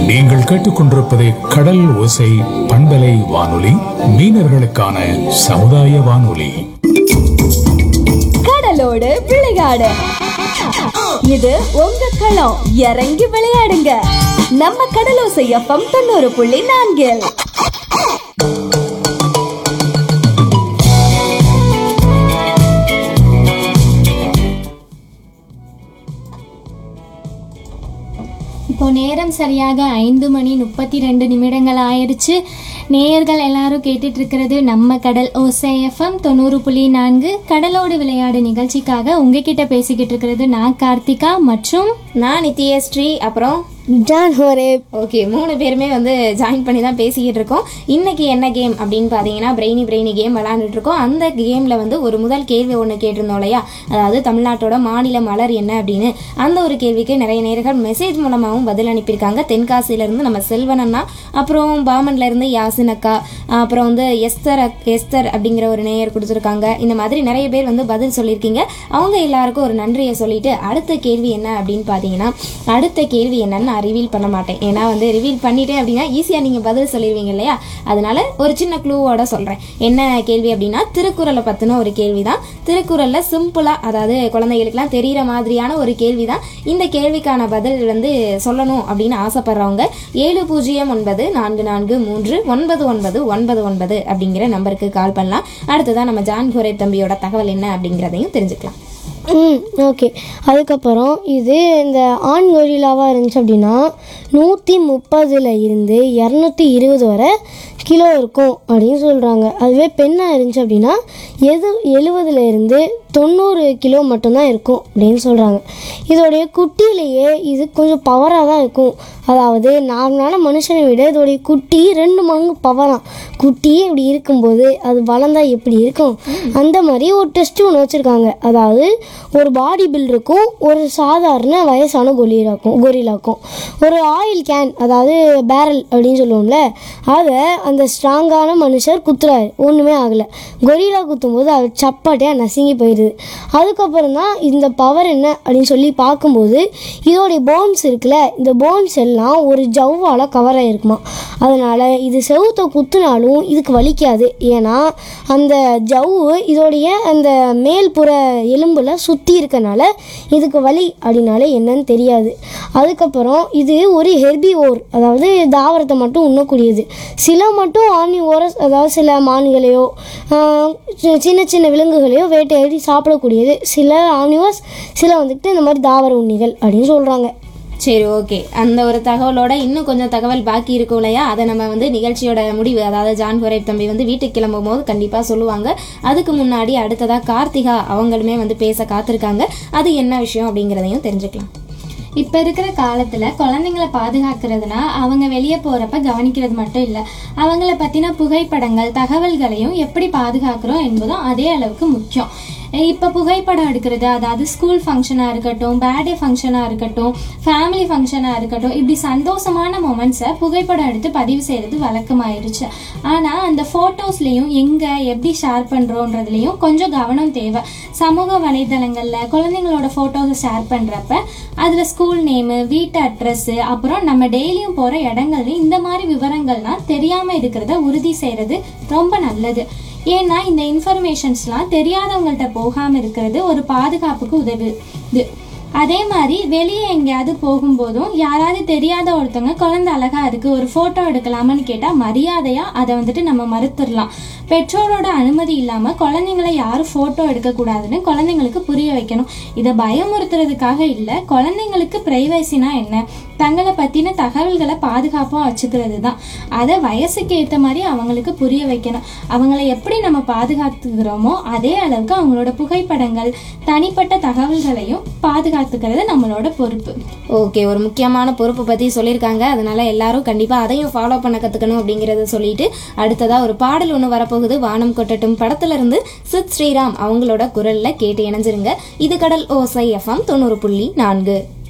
நீங்கள் கேட்டுக்கொண்டிருப்பது கடல் ஓசை பண்பலை வானொலி மீனவர்களுக்கான சமுதாய வானொலி கடலோடு விளையாடு இது உங்க களம் இறங்கி விளையாடுங்க நம்ம கடலோசை எஃப்எம் தொண்ணூறு புள்ளி நான்கில் இப்போ நேரம் சரியாக ஐந்து மணி முப்பத்தி ரெண்டு நிமிடங்கள் ஆயிடுச்சு நேயர்கள் எல்லாரும் கேட்டுட்டு இருக்கிறது நம்ம கடல் ஓசை எஃப்எம் தொண்ணூறு புள்ளி நான்கு கடலோடு விளையாடு நிகழ்ச்சிக்காக உங்ககிட்ட பேசிக்கிட்டு இருக்கிறது நான் கார்த்திகா மற்றும் நான் நித்யஸ்ரீ அப்புறம் ஜான் ஹோரேப் ஓகே மூணு பேருமே வந்து ஜாயின் பண்ணி தான் பேசிக்கிட்டு இருக்கோம் இன்னைக்கு என்ன கேம் அப்படின்னு பார்த்தீங்கன்னா பிரெய்னி பிரெய்னி கேம் விளாண்டுட்டு இருக்கோம் அந்த கேமில் வந்து ஒரு முதல் கேள்வி ஒன்று கேட்டிருந்தோம் இல்லையா அதாவது தமிழ்நாட்டோட மாநில மலர் என்ன அப்படின்னு அந்த ஒரு கேள்விக்கு நிறைய நேர்கள் மெசேஜ் மூலமாகவும் பதில் அனுப்பியிருக்காங்க தென்காசியிலேருந்து நம்ம செல்வன் அண்ணா அப்புறம் பாமன்ல இருந்து யாசின் அக்கா அப்புறம் வந்து எஸ்தர் அக்- எஸ்தர் அப்படிங்கிற ஒரு நேயர் கொடுத்துருக்காங்க இந்த மாதிரி நிறைய பேர் வந்து பதில் சொல்லியிருக்கீங்க அவங்க எல்லாருக்கும் ஒரு நன்றியை சொல்லிட்டு அடுத்த கேள்வி என்ன அப்படின்னு பார்த்தீங்கன்னா அடுத்த கேள்வி என்னன்னு நான் ரிவீல் பண்ண மாட்டேன் ஏன்னா வந்து ரிவீல் பண்ணிட்டேன் அப்படின்னா ஈஸியாக நீங்கள் பதில் சொல்லிடுவீங்க இல்லையா அதனால ஒரு சின்ன க்ளூவோட சொல்கிறேன் என்ன கேள்வி அப்படின்னா திருக்குறளை பற்றின ஒரு கேள்வி தான் திருக்குறளில் சிம்பிளாக அதாவது குழந்தைகளுக்குலாம் தெரிகிற மாதிரியான ஒரு கேள்வி தான் இந்த கேள்விக்கான பதில் வந்து சொல்லணும் அப்படின்னு ஆசைப்படுறவங்க ஏழு பூஜ்ஜியம் ஒன்பது நான்கு நான்கு மூன்று ஒன்பது ஒன்பது ஒன்பது ஒன்பது அப்படிங்கிற நம்பருக்கு கால் பண்ணலாம் அடுத்ததான் நம்ம ஜான் கோரே தம்பியோட தகவல் என்ன அப்படிங்கிறதையும் தெரிஞ்சுக்கலாம் ம் ஓகே அதுக்கப்புறம் இது இந்த ஆண் கொரில்லாவாக இருந்துச்சு அப்படின்னா நூற்றி முப்பதுல இருந்து இரநூத்தி இருபது வரை கிலோ இருக்கும் அப்படின்னு சொல்கிறாங்க அதுவே பெண்ணாக இருந்துச்சு அப்படின்னா எது எழுபதுல இருந்து தொண்ணூறு கிலோ மட்டும்தான் இருக்கும் அப்படின்னு சொல்கிறாங்க இதோடைய குட்டியிலேயே இது கொஞ்சம் பவராக தான் இருக்கும் அதாவது நார்மலான மனுஷனை விட இதோடைய குட்டி ரெண்டு மடங்கு பவராம் குட்டியே இப்படி இருக்கும்போது அது வளர்ந்தா எப்படி இருக்கும் அந்த மாதிரி ஒரு டெஸ்ட் ஒன்று வச்சுருக்காங்க அதாவது ஒரு பாடி பில்டருக்கும் ஒரு சாதாரண வயசான கொரிலாக்கும் கொரிலாக்கும் ஒரு ஆயில் கேன் அதாவது பேரல் அப்படின்னு சொல்லுவோம்ல அதை அந்த ஸ்ட்ராங்கான மனுஷர் குத்துறாரு ஒன்றுமே ஆகலை கொரிலா குத்தும்போது அது சப்பாட்டியாக நசுங்கி போயிடுது அதுக்கப்புறம் தான் இந்த பவர் என்ன அப்படின்னு சொல்லி பார்க்கும்போது இதோடைய போன்ஸ் இருக்குல்ல இந்த போன்ஸ் எல்லாம் ஒரு ஜவ்வால் கவர் ஆகிருக்குமா அதனால் இது செவுத்தை குத்துனாலும் இதுக்கு வலிக்காது ஏன்னா அந்த ஜவ்வு இதோடைய அந்த மேல்புற எலும்பில் சுற்றி இருக்கனால இதுக்கு வலி அப்படின்னாலே என்னன்னு தெரியாது அதுக்கப்புறம் இது ஒரு ஹெர்பி ஓர் அதாவது தாவரத்தை மட்டும் உண்ணக்கூடியது சில மட்டும் ஆணி ஓரஸ் அதாவது சில மான்களையோ ஆஹ், சி- சின்ன சின்ன விலங்குகளையோ வேட்டையாடி சாப்பிடக்கூடியது சில ஆனிவர்ஸ் சில வந்துட்டு இந்த மாதிரி தாவர உண்ணிகள் அப்படின்னு சொல்கிறாங்க சரி ஓகே அந்த ஒரு தகவலோட இன்னும் கொஞ்சம் தகவல் பாக்கி இருக்கும் இல்லையா அதை நம்ம வந்து நிகழ்ச்சியோட முடிவு அதாவது ஜான் கொரைப் தம்பி வந்து வீட்டுக்கு கிளம்பும் போது கண்டிப்பாக சொல்லுவாங்க அதுக்கு முன்னாடி அடுத்ததா கார்த்திகா அவங்களுமே வந்து பேச காத்திருக்காங்க அது என்ன விஷயம் அப்படிங்கிறதையும் தெரிஞ்சுக்கலாம் இப்போ இருக்கிற காலத்தில் குழந்தைங்களை பாதுகாக்கிறதுனா அவங்க வெளியே போகிறப்ப கவனிக்கிறது மட்டும் இல்லை அவங்கள பற்றின புகைப்படங்கள் தகவல்களையும் எப்படி பாதுகாக்கிறோம் என்பதும் அதே அளவுக்கு முக்கியம் இப்போ புகைப்படம் எடுக்கிறது அதாவது ஸ்கூல் ஃபங்க்ஷனாக இருக்கட்டும் பேர்டே ஃபங்க்ஷனாக இருக்கட்டும் ஃபேமிலி ஃபங்க்ஷனாக இருக்கட்டும் இப்படி சந்தோஷமான மொமெண்ட்ஸை புகைப்படம் எடுத்து பதிவு செய்கிறது வழக்கமாயிருச்சு ஆனால் அந்த ஃபோட்டோஸ்லேயும் எங்கே எப்படி ஷேர் பண்ணுறோன்றதுலேயும் கொஞ்சம் கவனம் தேவை சமூக வலைதளங்களில் குழந்தைங்களோட ஃபோட்டோஸை ஷேர் பண்ணுறப்ப அதில் ஸ்கூல் நேமு வீட்டு அட்ரஸ்ஸு அப்புறம் நம்ம டெய்லியும் போகிற இடங்கள்லையும் இந்த மாதிரி விவரங்கள்லாம் தெரியாமல் இருக்கிறத உறுதி செய்கிறது ரொம்ப நல்லது ஏன்னா இந்த இன்ஃபர்மேஷன்ஸ்லாம் தெரியாதவங்கள்ட்ட போகாமல் இருக்கிறது ஒரு பாதுகாப்புக்கு உதவுது அதே மாதிரி வெளியே எங்கேயாவது போகும்போதும் யாராவது தெரியாத ஒருத்தவங்க குழந்தை அழகா இருக்கு ஒரு ஃபோட்டோ எடுக்கலாமான்னு கேட்டால் மரியாதையாக அதை வந்துட்டு நம்ம மறுத்துடலாம் பெற்றோரோட அனுமதி இல்லாமல் குழந்தைங்களை யாரும் ஃபோட்டோ எடுக்கக்கூடாதுன்னு குழந்தைங்களுக்கு புரிய வைக்கணும் இதை பயமுறுத்துறதுக்காக இல்லை குழந்தைங்களுக்கு ப்ரைவசினா என்ன தங்களை பற்றின தகவல்களை பாதுகாப்பாக வச்சுக்கிறது தான் அதை வயசுக்கு ஏற்ற மாதிரி அவங்களுக்கு புரிய வைக்கணும் அவங்கள எப்படி நம்ம பாதுகாத்துக்கிறோமோ அதே அளவுக்கு அவங்களோட புகைப்படங்கள் தனிப்பட்ட தகவல்களையும் பாதுகாத்துக்கிறது நம்மளோட பொறுப்பு ஓகே ஒரு முக்கியமான பொறுப்பை பற்றி சொல்லியிருக்காங்க அதனால எல்லாரும் கண்டிப்பாக அதையும் ஃபாலோ பண்ண கற்றுக்கணும் அப்படிங்கிறத சொல்லிட்டு அடுத்ததா ஒரு பாடல் ஒன்று வரப்போகுது வானம் கொட்டட்டும் படத்துல இருந்து சித் ஸ்ரீராம் அவங்களோட குரல்ல கேட்டு இணைஞ்சிருங்க இது கடல் ஓசை எஃப்எம் தொண்ணூறு புள்ளி நான்கு